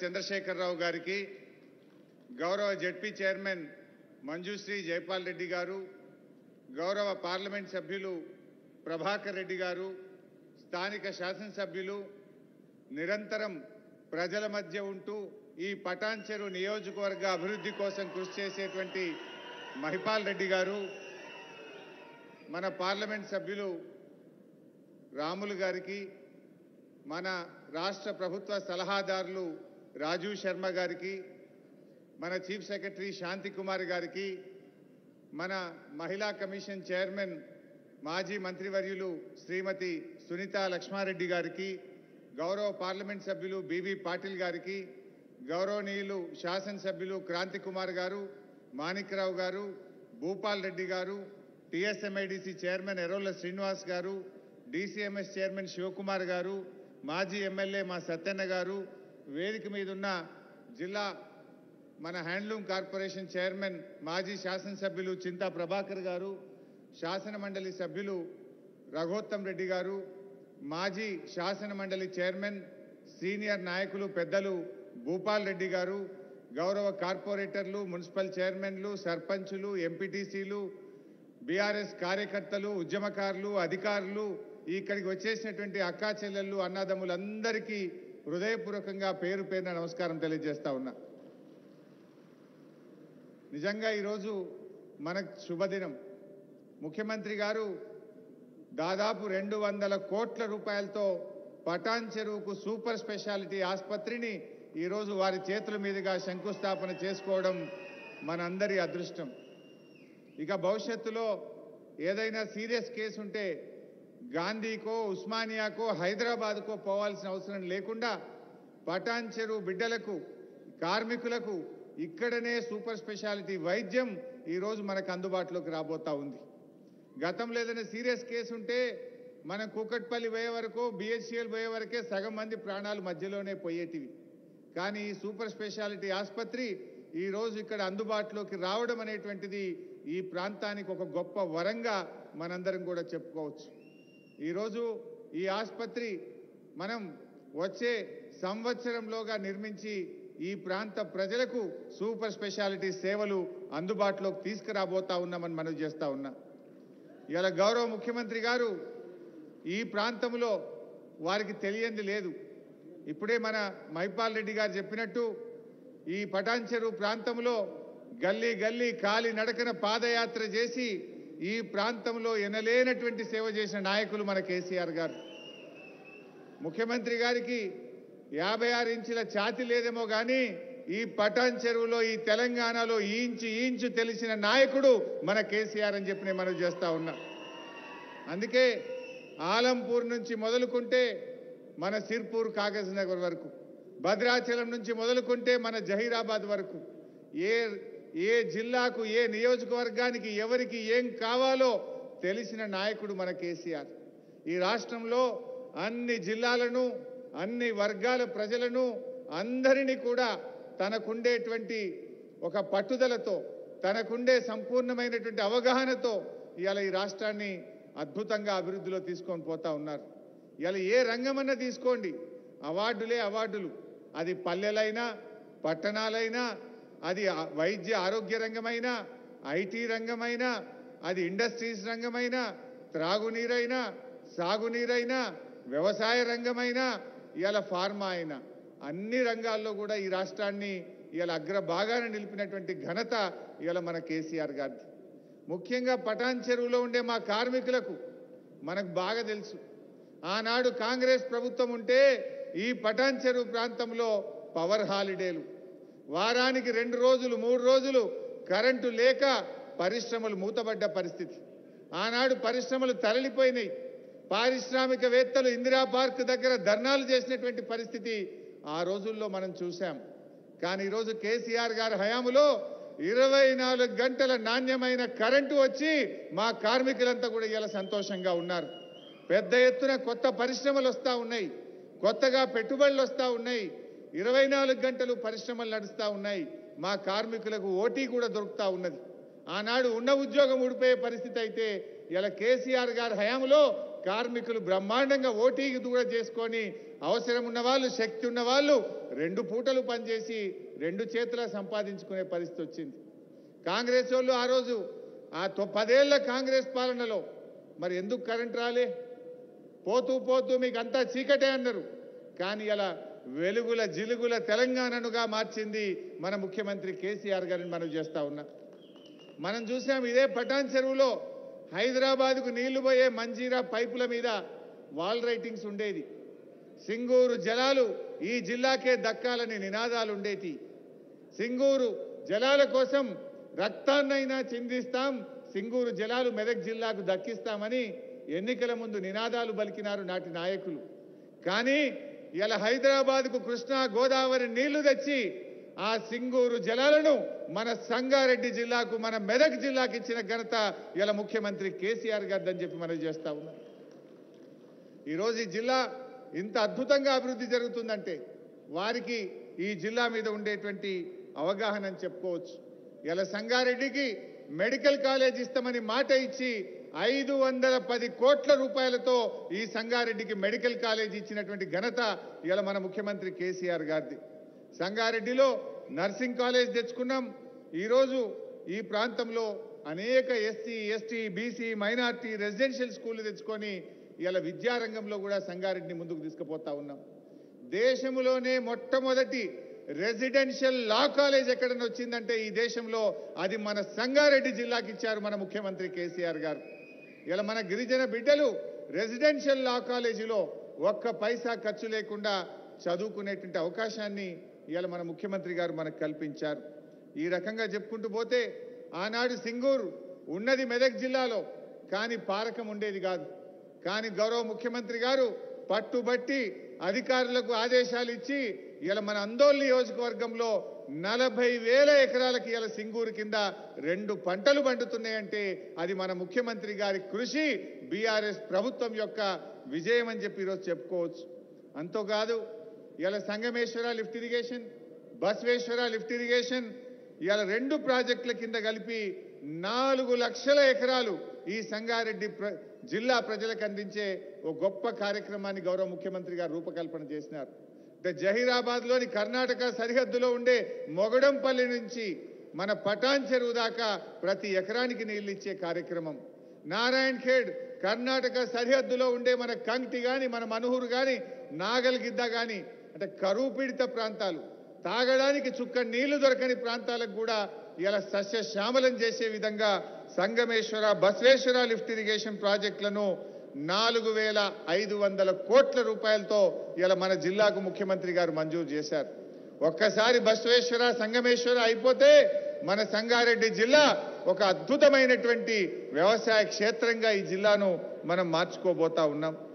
చంద్రశేఖరరావు గారికి గౌరవ ZP chairman Manjusri Jaipal Reddy garu గౌరవ పార్లమెంట్ సభ్యులు ప్రభాకర్ రెడ్డి గారు స్థానిక శాసనసభ్యులు నిరంతరం ప్రజల మధ్య ఉంటూ ఈ పటాన్చెరు నియోజకవర్గ అభివృద్ధి కోసం కృషి చేసేటువంటి మహిపాల్ రెడ్డి గారు మన పార్లమెంట్ సభ్యులు రాములు గారికి మన రాష్ట్ర ప్రభుత్వ సలహాదారులు రాజీవ్ శర్మ గారికి మన చీఫ్ సెక్రటరీ శాంతి కుమార్ గారికి మన మహిళా కమిషన్ చైర్మన్ మాజీ మంత్రివర్యులు శ్రీమతి సునీత లక్ష్మారెడ్డి గారికి గౌరవ పార్లమెంట్ సభ్యులు బీబీ పాటిల్ గారికి గౌరవనీయులు శాసనసభ్యులు క్రాంతి కుమార్ గారు మాణిక్రావు గారు భూపాల్ రెడ్డి గారు టీఎస్ఎంఐడిసి చైర్మన్ ఎర్రోళ్ళ శ్రీనివాస్ గారు డీసీఎంఎస్ చైర్మన్ శివకుమార్ గారు మాజీ ఎమ్మెల్యే మా సత్యన్న గారు వేదిక మీద ఉన్న జిల్లా మన హ్యాండ్లూమ్ కార్పొరేషన్ చైర్మన్ మాజీ శాసనసభ్యులు చింతా ప్రభాకర్ గారు శాసన మండలి సభ్యులు రఘోత్తం రెడ్డి గారు మాజీ శాసన మండలి చైర్మన్ సీనియర్ నాయకులు పెద్దలు భూపాల్ రెడ్డి గారు గౌరవ కార్పొరేటర్లు మున్సిపల్ చైర్మన్లు సర్పంచులు ఎంపీటీసీలు బీఆర్ఎస్ కార్యకర్తలు ఉద్యమకారులు అధికారులు ఇక్కడికి వచ్చేసినటువంటి అక్కా చెల్లెళ్ళు అన్నదమ్ములందరికీ హృదయపూర్వకంగా పేరు పేరున నమస్కారం తెలియజేస్తా ఉన్నా నిజంగా ఈరోజు మనకు శుభదినం ముఖ్యమంత్రి గారు దాదాపు రెండు వందల కోట్ల రూపాయలతో పటాన్ చెరువుకు సూపర్ స్పెషాలిటీ ఆసుపత్రిని ఈరోజు వారి చేతుల మీదుగా శంకుస్థాపన చేసుకోవడం మనందరి అదృష్టం ఇక భవిష్యత్తులో ఏదైనా సీరియస్ కేసు ఉంటే గాంధీకో ఉస్మానియాకో హైదరాబాద్కో పోవాల్సిన అవసరం లేకుండా పటాన్ చెరువు బిడ్డలకు కార్మికులకు ఇక్కడనే సూపర్ స్పెషాలిటీ వైద్యం ఈరోజు మనకు అందుబాటులోకి రాబోతా ఉంది గతంలో ఏదైనా సీరియస్ కేసు ఉంటే మనం కూకట్పల్లి పోయే వరకు బిహెచ్సిఎల్ పోయే వరకే సగం మంది ప్రాణాలు మధ్యలోనే పోయేటివి కానీ ఈ సూపర్ స్పెషాలిటీ ఆసుపత్రి ఈ రోజు ఇక్కడ అందుబాటులోకి రావడం అనేటువంటిది ఈ ప్రాంతానికి ఒక గొప్ప వరంగా మనందరం కూడా చెప్పుకోవచ్చు ఈరోజు ఈ ఆసుపత్రి మనం వచ్చే సంవత్సరంలోగా నిర్మించి ఈ ప్రాంత ప్రజలకు సూపర్ స్పెషాలిటీ సేవలు అందుబాటులోకి తీసుకురాబోతా ఉన్నామని మనం చేస్తా ఉన్నా ఇలా గౌరవ ముఖ్యమంత్రి గారు ఈ ప్రాంతంలో వారికి తెలియంది లేదు ఇప్పుడే మన మైపాల్ రెడ్డి గారు చెప్పినట్టు ఈ పటాన్ చెరువు ప్రాంతంలో గల్లీ గల్లీ కాలి నడకన పాదయాత్ర చేసి ఈ ప్రాంతంలో ఎనలేనటువంటి సేవ చేసిన నాయకులు మన కేసీఆర్ గారు ముఖ్యమంత్రి గారికి యాభై ఆరు ఇంచుల ఛాతి లేదేమో కానీ ఈ పటాన్ చెరువులో ఈ తెలంగాణలో ఈ ఇంచు ఈ ఇంచు తెలిసిన నాయకుడు మన కేసీఆర్ అని చెప్పి నేను మనం చేస్తా ఉన్నా అందుకే ఆలంపూర్ నుంచి మొదలుకుంటే మన సిర్పూర్ కాగజ్ నగర్ వరకు భద్రాచలం నుంచి మొదలుకుంటే మన జహీరాబాద్ వరకు ఏ ఏ జిల్లాకు ఏ నియోజకవర్గానికి ఎవరికి ఏం కావాలో తెలిసిన నాయకుడు మన కేసీఆర్ ఈ రాష్ట్రంలో అన్ని జిల్లాలను అన్ని వర్గాల ప్రజలను అందరినీ కూడా తనకుండేటువంటి ఒక పట్టుదలతో తనకుండే సంపూర్ణమైనటువంటి అవగాహనతో ఇవాళ ఈ రాష్ట్రాన్ని అద్భుతంగా అభివృద్ధిలో తీసుకొని పోతా ఉన్నారు ఇవాళ ఏ రంగమన్నా తీసుకోండి అవార్డులే అవార్డులు అది పల్లెలైనా పట్టణాలైనా అది ఆ- వైద్య ఆరోగ్య రంగమైనా ఐటీ రంగమైనా అది ఇండస్ట్రీస్ రంగమైనా త్రాగునీరైనా సాగునీరైనా వ్యవసాయ రంగమైనా ఇవాళ ఫార్మా అయినా అన్ని రంగాల్లో కూడా ఈ రాష్ట్రాన్ని ఇవాళ అగ్రభాగాన నిలిపినటువంటి ఘనత ఇవాళ మన కేసీఆర్ గారిది ముఖ్యంగా పటాన్ చెరువులో ఉండే మా కార్మికులకు మనకు బాగా తెలుసు ఆనాడు కాంగ్రెస్ ప్రభుత్వం ఉంటే ఈ పటాన్ చెరువు ప్రాంతంలో పవర్ హాలిడేలు వారానికి రెండు రోజులు మూడు రోజులు కరెంటు లేక పరిశ్రమలు మూతబడ్డ పరిస్థితి ఆనాడు పరిశ్రమలు తరలిపోయినాయి పారిశ్రామికవేత్తలు ఇందిరా పార్క్ దగ్గర ధర్నాలు చేసినటువంటి పరిస్థితి ఆ రోజుల్లో మనం చూశాం కానీ ఈరోజు కేసీఆర్ గారి హయాములో ఇరవై నాలుగు గంటల నాణ్యమైన కరెంటు వచ్చి మా కార్మికులంతా కూడా ఇలా సంతోషంగా ఉన్నారు పెద్ద ఎత్తున కొత్త పరిశ్రమలు వస్తూ ఉన్నాయి కొత్తగా పెట్టుబడులు వస్తూ ఉన్నాయి ఇరవై నాలుగు గంటలు పరిశ్రమలు నడుస్తూ ఉన్నాయి మా కార్మికులకు ఓటీ కూడా దొరుకుతా ఉన్నది ఆనాడు ఉన్న ఉద్యోగం ఊడిపోయే పరిస్థితి అయితే ఇలా కేసీఆర్ గారి హయాంలో కార్మికులు బ్రహ్మాండంగా ఓటీకి కూడా చేసుకొని అవసరం ఉన్న వాళ్ళు శక్తి ఉన్న వాళ్ళు రెండు పూటలు పనిచేసి రెండు చేతుల సంపాదించుకునే పరిస్థితి వచ్చింది కాంగ్రెస్ వాళ్ళు ఆ రోజు ఆ తొ- పదేళ్ల కాంగ్రెస్ పాలనలో మరి ఎందుకు కరెంట్ రాలే పోతూ పోతూ మీకు అంతా చీకటే అన్నారు కానీ ఇలా వెలుగుల జిలుగుల తెలంగాణనుగా మార్చింది మన ముఖ్యమంత్రి కేసీఆర్ గారిని మనం చేస్తా ఉన్నా మనం చూసాం ఇదే పటాన్ చెరువులో హైదరాబాద్కు నీళ్లు పోయే మంజీరా పైపుల మీద వాల్ రైటింగ్స్ ఉండేది సింగూరు జలాలు ఈ జిల్లాకే దక్కాలని నినాదాలు ఉండేటి సింగూరు జలాల కోసం రక్తాన్నైనా చిందిస్తాం సింగూరు జలాలు మెదక్ జిల్లాకు దక్కిస్తామని ఎన్నికల ముందు నినాదాలు పలికినారు నాటి నాయకులు కానీ ఇలా హైదరాబాద్కు కృష్ణా గోదావరి నీళ్లు తెచ్చి ఆ సింగూరు జలాలను మన సంగారెడ్డి జిల్లాకు మన మెదక్ జిల్లాకు ఇచ్చిన ఘనత ఇలా ముఖ్యమంత్రి కేసీఆర్ గారిదని చెప్పి మనం చేస్తా ఉన్నాం ఈరోజు ఈ జిల్లా ఇంత అద్భుతంగా అభివృద్ధి జరుగుతుందంటే వారికి ఈ జిల్లా మీద ఉండేటువంటి అవగాహన అని చెప్పుకోవచ్చు ఇలా సంగారెడ్డికి మెడికల్ కాలేజ్ ఇస్తామని మాట ఇచ్చి ఐదు వందల పది కోట్ల రూపాయలతో ఈ సంగారెడ్డికి మెడికల్ కాలేజ్ ఇచ్చినటువంటి ఘనత ఇలా మన ముఖ్యమంత్రి కేసీఆర్ గారిది సంగారెడ్డిలో నర్సింగ్ కాలేజ్ తెచ్చుకున్నాం ఈరోజు ఈ ప్రాంతంలో అనేక SC ST BC minority residential స్కూళ్లు తెచ్చుకొని ఇలా విద్యారంగంలో కూడా సంగారెడ్డిని ముందుకు తీసుకుపోతా ఉన్నాం దేశంలోనే మొట్టమొదటి రెసిడెన్షియల్ లా కాలేజ్ ఎక్కడన్నా వచ్చిందంటే ఈ దేశంలో అది మన సంగారెడ్డి జిల్లాకి ఇచ్చారు మన ముఖ్యమంత్రి కేసీఆర్ గారు ఇలా మన గిరిజన బిడ్డలు రెసిడెన్షియల్ లా కాలేజీలో ఒక్క పైసా ఖర్చు లేకుండా చదువుకునేటువంటి అవకాశాన్ని ఇవాళ మన ముఖ్యమంత్రి గారు మనకు కల్పించారు ఈ రకంగా చెప్పుకుంటూ పోతే ఆనాడు సింగూరు ఉన్నది మెదక్ జిల్లాలో కానీ పారకం ఉండేది కాదు కానీ గౌరవ ముఖ్యమంత్రి గారు పట్టుబట్టి అధికారులకు ఆదేశాలు ఇచ్చి ఇలా మన అందోల్ నియోజకవర్గంలో నలభై వేల ఎకరాలకి ఇలా సింగూరు కింద రెండు పంటలు పండుతున్నాయంటే అది మన ముఖ్యమంత్రి గారి కృషి బీఆర్ఎస్ ప్రభుత్వం యొక్క విజయం అని చెప్పి ఈరోజు చెప్పుకోవచ్చు అంతో కాదు ఇలా Sangameshwara lift irrigation Basaveshwara lift irrigation ఇవాళ రెండు ప్రాజెక్టుల కింద కలిపి నాలుగు లక్షల ఎకరాలు ఈ సంగారెడ్డి ప్ర- జిల్లా ప్రజలకు అందించే ఒక గొప్ప కార్యక్రమాన్ని గౌరవ ముఖ్యమంత్రి గారు రూపకల్పన చేసినారు అంటే జహీరాబాద్లోని కర్ణాటక సరిహద్దులో ఉండే మొగడంపల్లి నుంచి మన పటాన్ చెరువు దాకా ప్రతి ఎకరానికి నీళ్ళు ఇచ్చే కార్యక్రమం నారాయణ్ ఖేడ్ కర్ణాటక సరిహద్దులో ఉండే మన కంక్టి గాని మన మనుహూరు గాని నాగల్గిద్ద గాని అంటే కరువు పీడిత ప్రాంతాలు తాగడానికి చుక్క నీళ్లు దొరకని ప్రాంతాలకు కూడా ఇలా సస్యశ్యామలం చేసే విధంగా సంగమేశ్వర బసవేశ్వర లిఫ్ట్ ఇరిగేషన్ ప్రాజెక్టులను నాలుగు వేల ఐదు వందల కోట్ల రూపాయలతో ఇలా మన జిల్లాకు ముఖ్యమంత్రి గారు మంజూరు చేశారు ఒక్కసారి బసవేశ్వర సంగమేశ్వర అయిపోతే మన సంగారెడ్డి జిల్లా ఒక అద్భుతమైనటువంటి వ్యవసాయ క్షేత్రంగా ఈ జిల్లాను మనం మార్చుకోబోతా ఉన్నాం